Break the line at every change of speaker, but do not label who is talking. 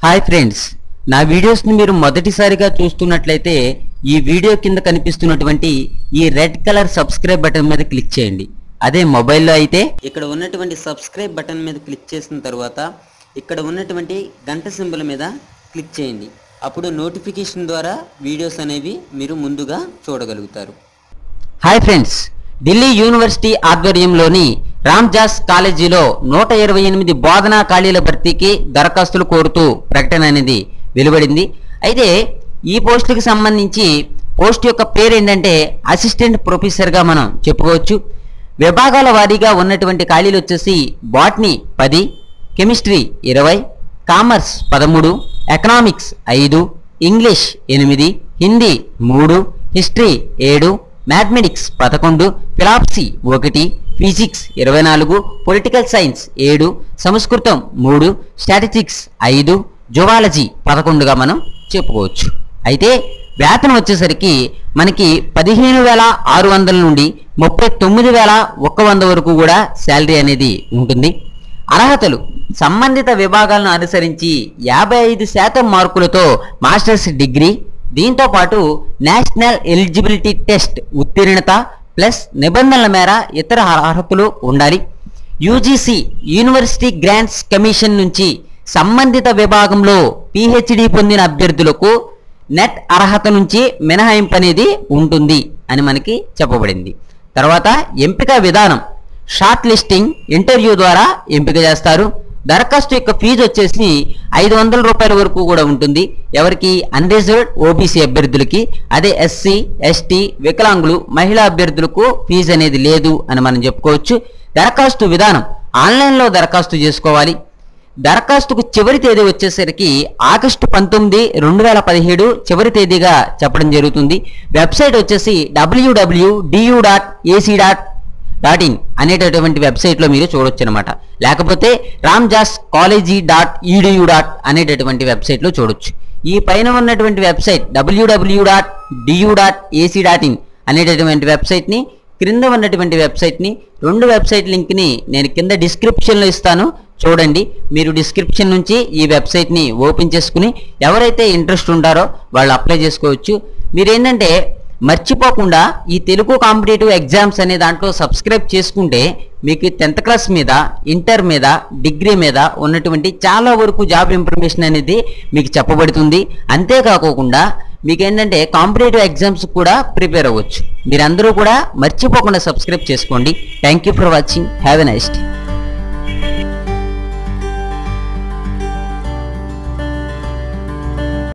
hi friends నా వీడియోస్ని మీరు మొదటిసారిగా చూస్తున్నట్లయితే ఈ వీడియో కింద కనిపిస్తున్నటువంటి ఈ రెడ్ కలర్ సబ్స్క్రైబ్ బటన్ మీద క్లిక్ చేయండి అదే మొబైల్లో అయితే ఇక్కడ ఉన్నటువంటి సబ్స్క్రైబ్ బటన్ మీద క్లిక్ చేసిన తర్వాత ఇక్కడ ఉన్నటువంటి గంట సింబల్ మీద క్లిక్ చేయండి అప్పుడు నోటిఫికేషన్ ద్వారా వీడియోస్ అనేవి మీరు ముందుగా చూడగలుగుతారు హాయ్ ఫ్రెండ్స్ ఢిల్లీ యూనివర్సిటీ ఆధ్వర్యంలోని రామ్జాస్ కాలేజీలో నూట ఇరవై ఎనిమిది బోధనా ఖాళీల భర్తీకి దరఖాస్తులు కోరుతూ ప్రకటన అనేది వెలువడింది అయితే ఈ పోస్టుకి సంబంధించి పోస్ట్ యొక్క పేరు ఏంటంటే అసిస్టెంట్ ప్రొఫెసర్గా మనం చెప్పుకోవచ్చు విభాగాల వారీగా ఉన్నటువంటి ఖాళీలు వచ్చేసి బాట్నీ పది కెమిస్ట్రీ ఇరవై కామర్స్ పదమూడు ఎకనామిక్స్ ఐదు ఇంగ్లీష్ ఎనిమిది హిందీ మూడు హిస్టరీ ఏడు మ్యాథమెటిక్స్ పదకొండు ఫిలాప్సీ ఒకటి ఫిజిక్స్ ఇరవై నాలుగు పొలిటికల్ సైన్స్ ఏడు సంస్కృతం మూడు స్టాటిస్టిక్స్ ఐదు జువాలజీ పదకొండుగా మనం చెప్పుకోవచ్చు అయితే వేతనం వచ్చేసరికి మనకి పదిహేను వేల ఆరు వందల నుండి ముప్పై తొమ్మిది వేల ఒక్క వంద వరకు కూడా శాలరీ అనేది ఉంటుంది అర్హతలు సంబంధిత విభాగాలను అనుసరించి యాభై ఐదు శాతం మార్కులతో మాస్టర్స్ డిగ్రీ దీంతో పాటు నేషనల్ ఎలిజిబిలిటీ టెస్ట్ ఉత్తీర్ణత ప్లస్ నిబంధనల మేర ఇతర అర్హతలు ఉండాలి యూజీసీ యూనివర్సిటీ గ్రాంట్స్ కమిషన్ నుంచి సంబంధిత విభాగంలో పిహెచ్డి పొందిన అభ్యర్థులకు నెట్ అర్హత నుంచి మినహాయింపు అనేది ఉంటుంది అని మనకి చెప్పబడింది తర్వాత ఎంపిక విధానం షార్ట్ లిస్టింగ్ ఇంటర్వ్యూ ద్వారా ఎంపిక చేస్తారు దరఖాస్తు యొక్క ఫీజు వచ్చేసి ఐదు వందల రూపాయల వరకు కూడా ఉంటుంది ఎవరికి అన్రిజర్వ్డ్ ఓబీసీ అభ్యర్థులకి అదే ఎస్సీ ఎస్టీ వికలాంగులు మహిళా అభ్యర్థులకు ఫీజు అనేది లేదు అని మనం చెప్పుకోవచ్చు దరఖాస్తు విధానం ఆన్లైన్లో దరఖాస్తు చేసుకోవాలి దరఖాస్తుకు చివరి తేదీ వచ్చేసరికి ఆగస్టు పంతొమ్మిది రెండు వేల పదిహేడు చివరి తేదీగా చెప్పడం జరుగుతుంది వెబ్సైట్ వచ్చేసి WWW DU dot AC dot dot in అనేటటువంటి వెబ్సైట్లో మీరు చూడొచ్చు అనమాట లేకపోతే Ramjas college dot EDU dot అనేటటువంటి వెబ్సైట్లో చూడొచ్చు ఈ పైన ఉన్నటువంటి website WWW dot DU dot AC dot in అనేటటువంటి వెబ్సైట్ని క్రింద ఉన్నటువంటి వెబ్సైట్ని రెండు వెబ్సైట్ లింక్ని నేను కింద డిస్క్రిప్షన్లో ఇస్తాను చూడండి మీరు డిస్క్రిప్షన్ నుంచి ఈ వెబ్సైట్ని ఓపెన్ చేసుకుని ఎవరైతే ఇంట్రెస్ట్ ఉంటారో వాళ్ళు అప్లై చేసుకోవచ్చు మీరేంటంటే మర్చిపోకుండా ఈ తెలుగు కాంపిటేటివ్ ఎగ్జామ్స్ అనే దాంట్లో సబ్స్క్రైబ్ చేసుకుంటే మీకు టెన్త్ క్లాస్ మీద ఇంటర్ మీద డిగ్రీ మీద ఉన్నటువంటి చాలా వరకు జాబ్ ఇన్ఫర్మేషన్ అనేది మీకు చెప్పబడుతుంది అంతేకాకోకుండా మీకు ఏంటంటే కాంపిటేటివ్ ఎగ్జామ్స్ కూడా ప్రిపేర్ అవ్వచ్చు మీరందరూ కూడా మర్చిపోకుండా సబ్స్క్రైబ్ చేసుకోండి thank you for watching have a nice day